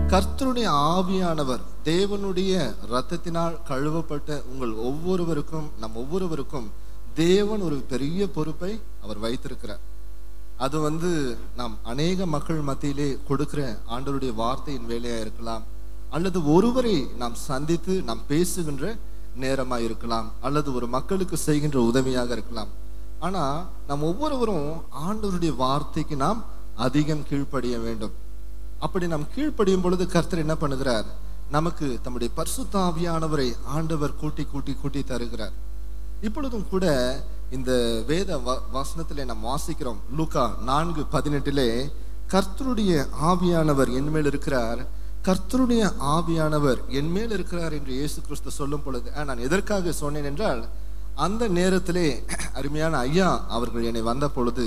கர்த்தருடைய ஆவியானவர் தேவனுடைய இரத்தத்தினால் கழுவப்பட்ட உங்கள் ஒவ்வொருவருக்கும் நம் ஒவ்வொருவருக்கும் தேவன் ஒரு பெரிய பொறுப்பை அவர் வைத்திருக்கிறார் அது வந்து நாம் அநேக மக்கள் மத்தியிலே கொடுக்கிற ஆண்டவருடைய வார்த்தையின் வேலையா இருக்கலாம் அல்லது ஒருவரை நாம் சந்தித்து நாம் பேசுகின்ற நேரமா இருக்கலாம் அல்லது ஒரு மக்களுக்கு செய்கின்ற உதவியாக இருக்கலாம் ஆனா நாம் ஒவ்வொருவரும் ஆண்டவருடைய வார்த்தைக்கு நாம் அதிகம் கீழ்ப்படிய வேண்டும் அப்படி நாம் கீழ்ப்படியும் பொழுது கர்த்தர் என்ன பண்ணுகிறார் நமக்கு தம்முடைய பரிசுத்த ஆவியானவரை ஆண்டவர் கூட்டி கூட்டி கூட்டி தருகிறார் இப்பொழுதும் கூட இந்த வேத வ- வசனத்திலே நாம் வாசிக்கிறோம் லூக்கா நான்கு பதினெட்டிலே கர்த்தருடைய ஆவியானவர் என் மேல் இருக்கிறார் கர்த்தருடைய ஆவியானவர் என் மேல் இருக்கிறார் என்று இயேசு கிறிஸ்து சொல்லும் பொழுது "ஆ, நான் எதற்காக சொன்னேன் என்றால் அந்த நேரத்திலே அருமையான ஐயா அவர்கள் என்னை வந்த பொழுது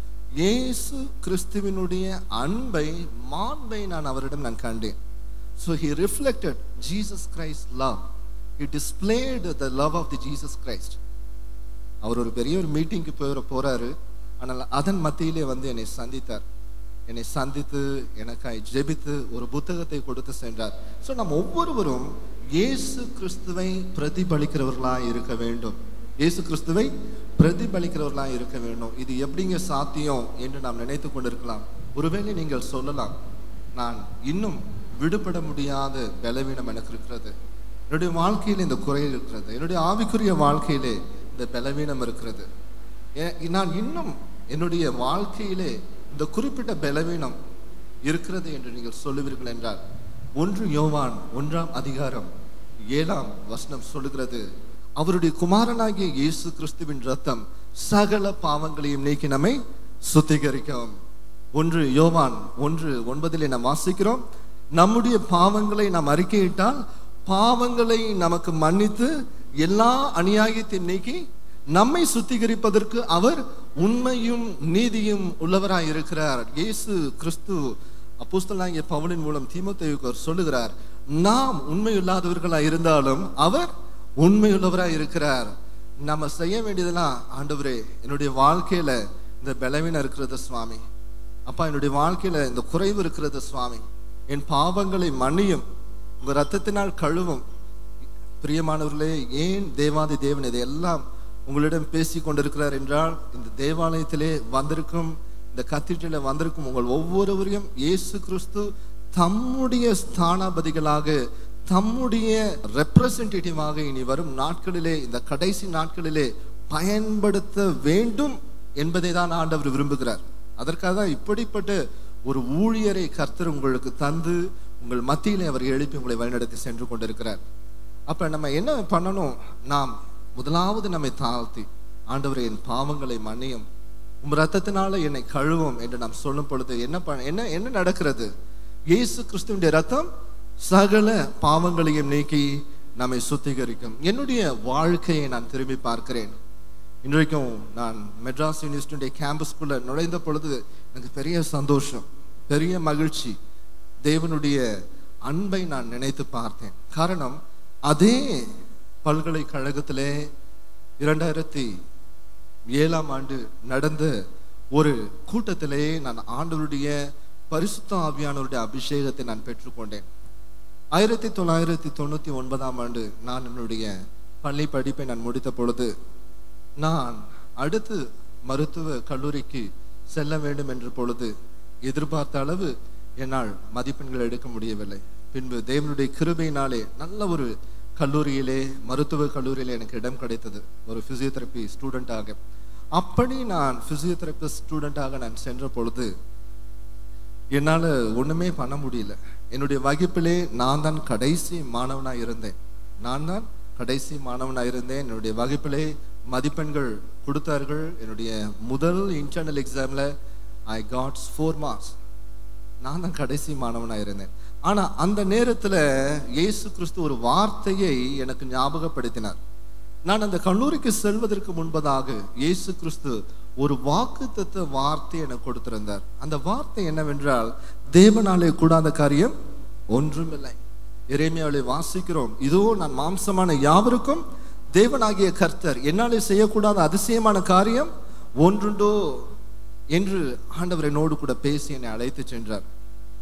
இயேசு கிறிஸ்துவினுடைய அன்பை மாண்பை நான் அவரிடம் நான் கண்டேன் so he reflected Jesus Christ love he displayed the love of the Jesus Christ அவர் ஒரு பெரிய ஒரு மீட்டிங்க்கு போகிற போறாரு ஆனால் அதன் மத்தியிலே வந்து என்னை சந்தித்தார் என்னை சந்தித்து எனக்காய் ஜெபித்து ஒரு புத்தகத்தை கொடுத்து சென்றார் ஸோ நம்ம ஒவ்வொருவரும் இயேசு கிறிஸ்துவை பிரதிபலிக்கிறவர்களாக இருக்க வேண்டும் இயேசு கிறிஸ்துவை பிரதிபலிக்கிறவர்களாக இருக்க வேண்டும் இது எப்படிங்க சாத்தியம் என்று நாம் நினைத்து கொண்டிருக்கலாம் ஒருவேளை நீங்கள் சொல்லலாம் நான் இன்னும் விடுபட முடியாத பலவீனம் எனக்கு இருக்கிறது என்னுடைய வாழ்க்கையில் இந்த குறை இருக்கிறது என்னுடைய ஆவிக்குரிய வாழ்க்கையிலே இந்த பலவீனம் இருக்கிறது ஏ- நான் இன்னும் என்னுடைய வாழ்க்கையிலே இந்த குறிப்பிட்ட பலவீனம் இருக்கிறது என்று நீங்கள் சொல்லுவீர்கள் என்றால் ஒன்று யோவான் ஒன்றாம் அதிகாரம் ஏழாம் வசனம் சொல்லுகிறது அவருடைய குமாரனாகிய இயேசு கிறிஸ்துவின் ரத்தம் சகல பாவங்களையும் நீக்கி நம்மை சுத்திகரிக்கும் ஒன்று யோவான் ஒன்று ஒன்பதிலே நாம் வாசிக்கிறோம் நம்முடைய பாவங்களை நாம் அறிக்கையிட்டால் பாவங்களை நமக்கு மன்னித்து எல்லா அநியாயத்தையும் நீக்கி நம்மை சுத்திகரிப்பதற்கு அவர் உண்மையும் நீதியும் உள்ளவராய் இருக்கிறார் இயேசு கிறிஸ்து அப்போஸ்தலனாகிய பவுலின் மூலம் தீமோத்தேயுக்கு அவர் சொல்லுகிறார் நாம் உண்மையில்லாதவர்களாய் இருந்தாலும் அவர் உண்மையுள்ளவராய் இருக்கிறார் நம்ம செய்ய வேண்டியதெல்லாம் ஆண்டவரே என்னுடைய வாழ்க்கையில இந்த பலவீனம் இருக்கிறது சுவாமி அப்பா என்னுடைய வாழ்க்கையில இந்த குறைவு இருக்கிறது சுவாமி என் பாவங்களை மன்னியும் உங்க ரத்தத்தினால் கழுவும் பிரியமானவர்களே ஏன் தேவாதி தேவன் இதையெல்லாம் உங்களிடம் பேசி கொண்டிருக்கிறார் என்றால் இந்த தேவாலயத்திலே வந்திருக்கும் இந்த கத்தீட்ரல வந்திருக்கும் உங்கள் ஒவ்வொருவரையும் இயேசு கிறிஸ்து தம்முடைய ஸ்தானாபதிகளாக தம்முடைய ரெப்ரசன்டேட்டிவாக இனி வரும் நாட்களிலே இந்த கடைசி நாட்களிலே பயன்படுத்த வேண்டும் என்பதை தான் ஆண்டவர் விரும்புகிறார் அதற்காக தான் இப்படிப்பட்ட ஒரு ஊழியரை கர்த்தர் உங்களுக்கு தந்து உங்கள் மத்தியிலே அவர் எழுப்பி உங்களை வழிநடத்தி சென்று கொண்டிருக்கிறார் அப்ப நம்ம என்ன பண்ணணும் நாம் முதலாவது நம்மை தாழ்த்தி ஆண்டவரே என் பாவங்களை மன்னியும் உம் ரத்தத்தினால என்னை கழுவும் என்று நாம் சொல்லும் பொழுது என்ன பண்ண என்ன என்ன நடக்கிறது இயேசு கிறிஸ்துவினுடைய ரத்தம் சகல பாவங்களையும் நீக்கி நம்மை சுத்திகரிக்கும் என்னுடைய வாழ்க்கையை நான் திரும்பி பார்க்கிறேன் இன்றைக்கும் நான் மெட்ராஸ் யூனிவர்சிட்டியுடைய கேம்பஸ்குள்ள நுழைந்த பொழுது எனக்கு பெரிய சந்தோஷம் பெரிய மகிழ்ச்சி தேவனுடைய அன்பை நான் நினைத்து பார்த்தேன் காரணம் அதே பல்கலைக்கழகத்திலே இரண்டாயிரத்தி ஏழாம் ஆண்டு நடந்த ஒரு கூட்டத்திலே நான் ஆண்டவருடைய பரிசுத்த ஆவியானவருடைய அபிஷேகத்தை நான் பெற்றுக்கொண்டேன் ஆயிரத்தி தொள்ளாயிரத்தி தொண்ணூத்தி ஒன்பதாம் ஆண்டு நான் என்னுடைய பள்ளி படிப்பை நான் முடித்த பொழுது நான் அடுத்து மருத்துவ கல்லூரிக்கு செல்ல வேண்டும் என்ற பொழுது எதிர்பார்த்த அளவு என்னால் மதிப்பெண்கள் எடுக்க முடியவில்லை பின்பு தேவனுடைய கிருபையினாலே நல்ல ஒரு கல்லூரியிலே மருத்துவ கல்லூரியிலே எனக்கு இடம் கிடைத்தது ஒரு பிசியோதெரப்பி ஸ்டூடெண்டாக அப்படி நான் பிசியோதெரப்பி ஸ்டூடெண்டாக நான் சென்ற பொழுது என்னால் ஒன்றுமே பண்ண முடியல என்னுடைய வகுப்பிலே நான் தான் கடைசி மாணவனாக இருந்தேன் நான் தான் கடைசி மாணவனாக இருந்தேன் என்னுடைய வகுப்பிலே மதிப்பெண்கள் கொடுத்தார்கள் என்னுடைய முதல் இன்டர்னல் எக்ஸாமில் ஐ காட்ஸ் ஃபோர் மார்க்ஸ் நான் தான் கடைசி மாணவனாக இருந்தேன் ஆனால் அந்த நேரத்தில் இயேசு கிறிஸ்து ஒரு வார்த்தையை எனக்கு ஞாபகப்படுத்தினார் நான் அந்த கல்லூரிக்கு செல்வதற்கு முன்பதாக இயேசு கிறிஸ்து ஒரு வாக்குத்தத்த வார்த்தை எனக்கு கொடுத்திருந்தார் அந்த வார்த்தை என்னவென்றால் தேவனாலே கூடாத காரியம் ஒன்றுமில்லை இறைமையாவை வாசிக்கிறோம் இதோ நான் மாம்சமான யாவருக்கும் தேவனாகிய கர்த்தர் என்னாலே செய்யக்கூடாத அதிசயமான காரியம் ஒன்றுண்டோ என்று ஆண்டவர் என்னோடு கூட பேசி என்னை அழைத்து சென்றார்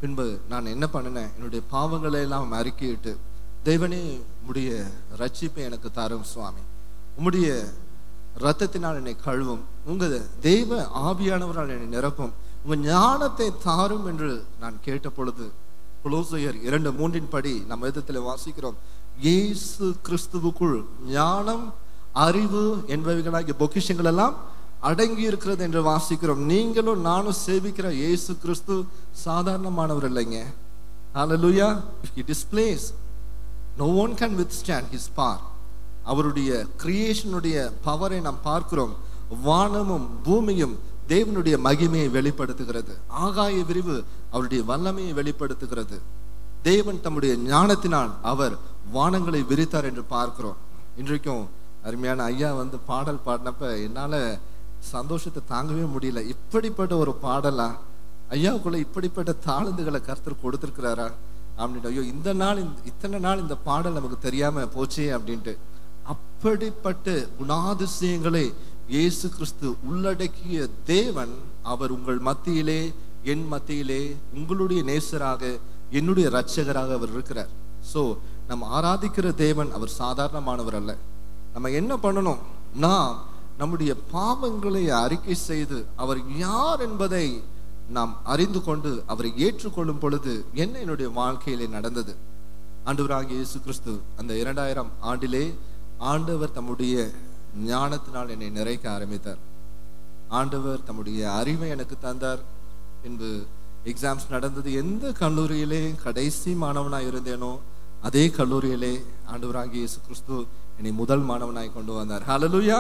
பின்பு நான் என்ன பண்ணினேன் என்னுடைய பாவங்களை எல்லாம் அறிக்கையிட்டு தேவனே உம்முடைய ரட்சிப்பை எனக்கு தாரும் சுவாமி உம்முடைய ரத்தத்தினால் என்னை கழுவும் உங்க தெய்வ ஆவியானவரால் என்னை நிரப்பும் உங்க ஞானத்தை தாரும் என்று நான் கேட்ட பொழுது குலோசையர் இரண்டு மூன்றின் படி நம்ம விதத்தில் வாசிக்கிறோம் இயேசு கிறிஸ்துவுக்குள் ஞானம் அறிவு என்பவைகளாகிய பொக்கிஷங்கள் எல்லாம் அடங்கி இருக்கிறது என்று வாசிக்கிறோம் நீங்களும் நானும் சேவிக்கிற இயேசு கிறிஸ்து சாதாரணமானவர் இல்லைங்க ஹalleluya if he displays no one can withstand his power அவருடைய கிரியேஷனுடைய பவரை நாம் பார்க்கிறோம் வானமும் பூமியும் தேவனுடைய மகிமையை வெளிப்படுத்துகிறது ஆகாய விரிவு அவருடைய வல்லமையை வெளிப்படுத்துகிறது தேவன் தம்முடைய ஞானத்தினால் அவர் வானங்களை விரித்தார் என்று பார்க்கிறோம் இன்றைக்கும் அருமையான ஐயா வந்து பாடல் பாடினப்ப என்னால சந்தோஷத்தை தாங்கவே முடியல இப்படிப்பட்ட ஒரு பாடலா ஐயாவுக்குள்ள இப்படிப்பட்ட தாளந்துகளை கர்த்தர் கொடுத்திருக்கிறாரா அப்படின்ட்டு ஐயோ இந்த நாள் இந்த- இத்தனை நாள் இந்த பாடல் நமக்கு தெரியாம போச்சே அப்படின்ட்டு அப்படிப்பட்ட குணாதிசயங்களை இயேசு கிறிஸ்து உள்ளடக்கிய தேவன் அவர் உங்கள் மத்தியிலே என் மத்தியிலே உங்களுடைய நேசராக என்னுடைய இரட்சகராக அவர் இருக்கிறார் சோ நம்ம ஆராதிக்கிற தேவன் அவர் சாதாரணமானவர் அல்ல நம்ம என்ன பண்ணணும் நாம் நம்முடைய பாவங்களை அறிக்கை செய்து அவர் யார் என்பதை நாம் அறிந்து கொண்டு அவரை ஏற்றுக்கொள்ளும் பொழுது என்ன என்னுடைய வாழ்க்கையிலே நடந்தது ஆண்டவராகிய இயேசு கிறிஸ்து அந்த இரண்டாயிரம் ஆண்டிலே ஆண்டவர் தம்முடைய ஞானத்தினால் என்னை நிறைக்க ஆரம்பித்தார் ஆண்டவர் தம்முடைய அறிவை எனக்கு தந்தார் பின்பு எக்ஸாம்ஸ் நடந்தது எந்த கல்லூரியிலே கடைசி மாணவனாய் இருந்தேனோ அதே கல்லூரியிலே ஆண்டவராகிய இயேசு கிறிஸ்து என்னை முதல் மாணவனாய் கொண்டு வந்தார் ஹalleluya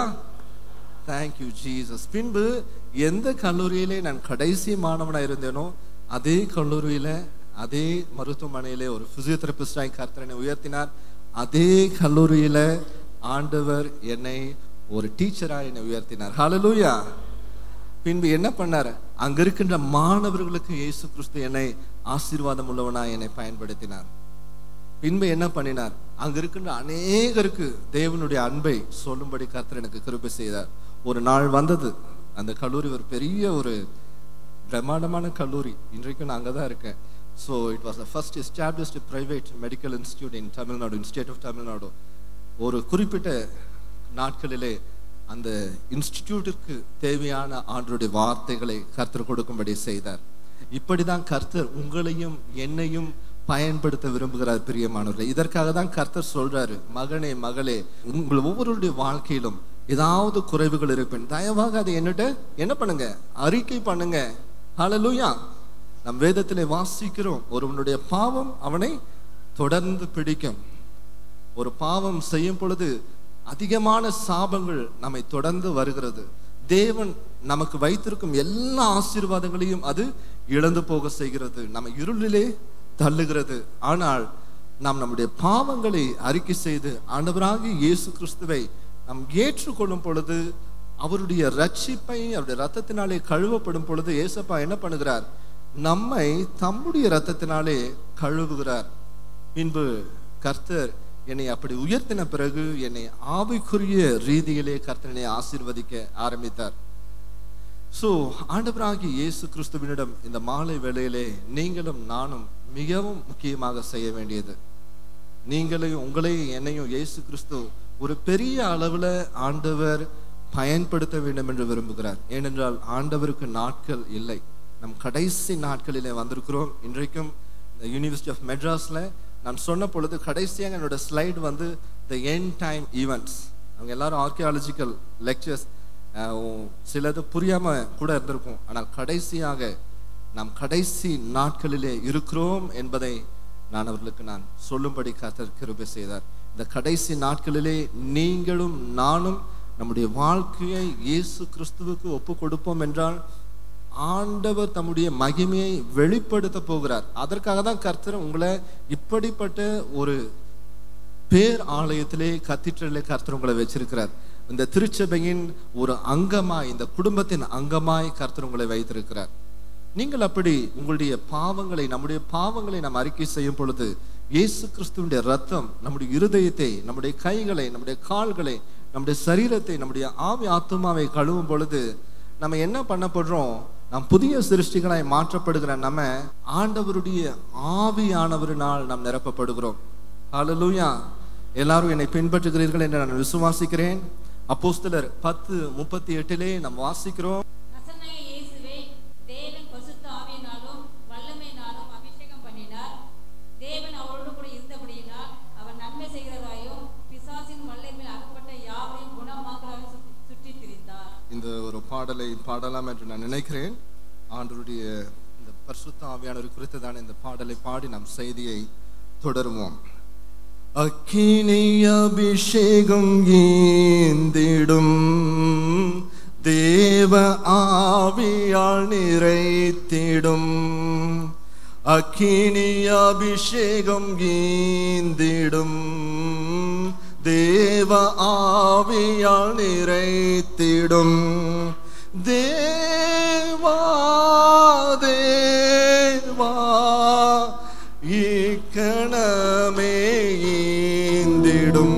thank you ஜீசஸ் பின்பு எந்த கல்லூரியிலே நான் கடைசி மாணவனாய் இருந்தேனோ அதே கல்லூரியில அதே மருத்துவமனையிலே ஒரு பிசியோதெரபிஸ்டாய் கர்த்தர் என்னை உயர்த்தினார் அதே கல்லூரியில ஆண்டவர் என்னை ஒரு டீச்சராய் என்னை உயர்த்தினார் ஹalleluya பின்பு என்ன பண்ணார் அங்க இருக்கின்ற மாணவர்களுக்கு இயேசு கிறிஸ்து என்னை ஆசீர்வாதம் உள்ளவனாய் என்னை பயன்படுத்தினார் பின்பு என்ன பண்ணினார் அங்க இருக்கின்ற அநேகருக்கு தேவனுடைய அன்பை சொல்லும்படி கர்த்தர் எனக்கு கிருபை செய்தார் ஒரு நாள் வந்தது அந்த கல்லூரி ஒரு பெரிய ஒரு பிரம்மாண்டமான கல்லூரி இன்றைக்கும் நான் அங்கே தான் இருக்கேன் so it was the first established private medical institute in Tamil Nadu in state of Tamil Nadu ஒரு குறிப்பிட்ட நாட்களிலே அந்த இன்ஸ்டிடியூட்டிற்கு தேவையான ஆண்டருடைய வார்த்தைகளை கர்த்தர் கொடுக்கும்படி செய்தார் இப்படிதான் கர்த்தர் உங்களையும் என்னையும் பயன்படுத்த விரும்புகிறார் பிரியமானவர்களே இதற்காக தான் கர்த்தர் சொல்றாரு மகனே மகளே உங்கள் ஒவ்வொருடைய வாழ்க்கையிலும் ஏதாவது குறைவுகள் இருப்பேன் தயவாக அதை என்னட்ட என்ன பண்ணுங்க அறிக்கை பண்ணுங்க ஹalleluya நம் வேதத்திலே வாசிக்கிறோம் ஒருவனுடைய பாவம் அவனை தொடர்ந்து பிடிக்கும் ஒரு பாவம் செய்யும் பொழுது அதிகமான சாபங்கள் நம்மை தொடர்ந்து வருகிறது தேவன் நமக்கு வைத்திருக்கும் எல்லா ஆசீர்வாதங்களையும் அது இழந்து போக செய்கிறது நம்ம இருளிலே தள்ளுகிறது ஆனால் நாம் நம்முடைய பாவங்களை அறிக்கை செய்து ஆண்டவராகிய இயேசு கிறிஸ்துவை நாம் ஏற்றுக்கொள்ளும் பொழுது அவருடைய ரட்சிப்பை அவருடைய ரத்தத்தினாலே கழுவப்படும் பொழுது ஏசப்பா என்ன பண்ணுகிறார் நம்மை தம்முடைய ரத்தத்தினாலே கழுவுகிறார் பின்பு கர்த்தர் என்னை அப்படி உயர்த்தின பிறகு என்னை ஆவிக்குரிய ரீதியிலே கர்த்தனை ஆசீர்வதிக்க ஆரம்பித்தார் சோ ஆண்டவராகிய இயேசு கிறிஸ்துவினிடம் இந்த மாலை வேளையிலே நீங்களும் நானும் மிகவும் முக்கியமாக செய்ய வேண்டியது நீங்களையும் உங்களையும் என்னையும் இயேசு கிறிஸ்து ஒரு பெரிய அளவுல ஆண்டவர் பயன்படுத்த வேண்டும் என்று விரும்புகிறார் ஏனென்றால் ஆண்டவருக்கு நாட்கள் இல்லை நம் கடைசி நாட்களிலே வந்திருக்கிறோம் இன்றைக்கும் இந்த யூனிவர்சிட்டி ஆஃப் மெட்ராஸ்ல நான் சொன்ன பொழுது கடைசியாக என்னோட ஸ்லைடு வந்து த என் டைம் ஈவெண்ட்ஸ் அவங்க எல்லாரும் ஆர்கியாலஜிக்கல் லெக்சர்ஸ் சிலது புரியாம கூட இருந்திருக்கும் ஆனால் கடைசியாக நாம் கடைசி நாட்களிலே இருக்கிறோம் என்பதை நான் அவர்களுக்கு நான் சொல்லும்படி கர்த்தர் கிருபை செய்தார் இந்த கடைசி நாட்களிலே நீங்களும் நானும் நம்முடைய வாழ்க்கையை இயேசு கிறிஸ்துவுக்கு ஒப்பு கொடுப்போம் என்றால் ஆண்டவர் தம்முடைய மகிமையை வெளிப்படுத்த போகிறார் அதற்காக தான் கர்த்தர் உங்களை இப்படிப்பட்ட ஒரு பேர் ஆலயத்திலே கத்தீட்ரலிலே கர்த்தர் உங்களை வச்சிருக்கிறார் இந்த திருச்சபையின் ஒரு அங்கமாய் இந்த குடும்பத்தின் அங்கமாய் கர்த்தர் உங்களை வைத்திருக்கிறார் நீங்கள் அப்படி உங்களுடைய பாவங்களை நம்முடைய பாவங்களை நாம் அறிக்கை செய்யும் பொழுது இயேசு கிறிஸ்துவினுடைய ரத்தம் நம்முடைய இருதயத்தை நம்முடைய கைகளை நம்முடைய கால்களை நம்முடைய சரீரத்தை நம்முடைய ஆவி ஆத்துமாவை கழுவும் பொழுது நம்ம என்ன பண்ணப்படுறோம் நாம் புதிய சிருஷ்டிகளாய் மாற்றப்படுகிற நம்ம ஆண்டவருடைய ஆவியானவரினால் நாம் நிரப்பப்படுகிறோம் ஹalleluya எல்லாரும் என்னை பின்பற்றுகிறீர்கள் என்று நான் விசுவாசிக்கிறேன் அப்போஸ்தலர் பத்து முப்பத்தி எட்டிலே நாம் வாசிக்கிறோம் நசனாய இயேசுவை தேவன் பசுத்த ஆவியினாலும் வல்லமையினாலும் அபிஷேகம் பண்ணினார் தேவன் அவரோடு கூட இருந்தபடியினால் அவர் நன்மை செய்கிறதாயும் பிசாசின் வல்லமையில் அகப்பட்ட யாவரையும் குணமாக்குறாயும் சுற்றி- சுற்றித் திரிந்தார் இந்த ஒரு பாடலை பாடலாம் என்று நான் நினைக்கிறேன் ஆண்டவருடைய இந்த பரிசுத்த ஆவியானவர் குறித்ததான இந்த பாடலை பாடி நாம் செய்தியை தொடருவோம் அக்கினி அபிஷேகம் ஏந்திடும் தேவ ஆவியால் நிறைத்திடும் அக்கினி அபிஷேகம் ஏந்திடும் தேவ ஆவியால் நிறைத்திடும் தேவா தேவா இக்கணமே ஈந்திடும்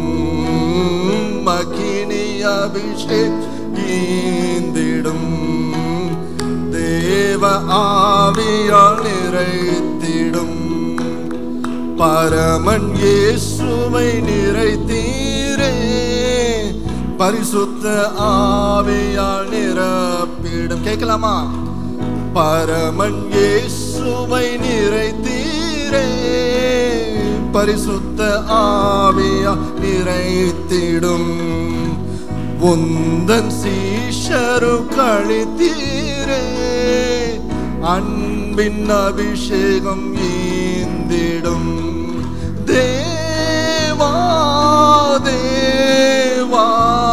மகினி அபிஷேக் ஈந்திடும் தேவ ஆவியால் நிறைத்திடும் பரமன் இயேசுவை நிறைத்தீரே பரிசுத்த ஆவியால் நிரப்பிடும் கேட்கலாமா பரமன் இயேசுவை நிறைத்தீரே பரிசுத்த ஆவியா நிறைத்திடும் உந்தன் சீஷரு கழித்தீரே அன்பின் அபிஷேகம் ஈந்திடும் தேவா தேவா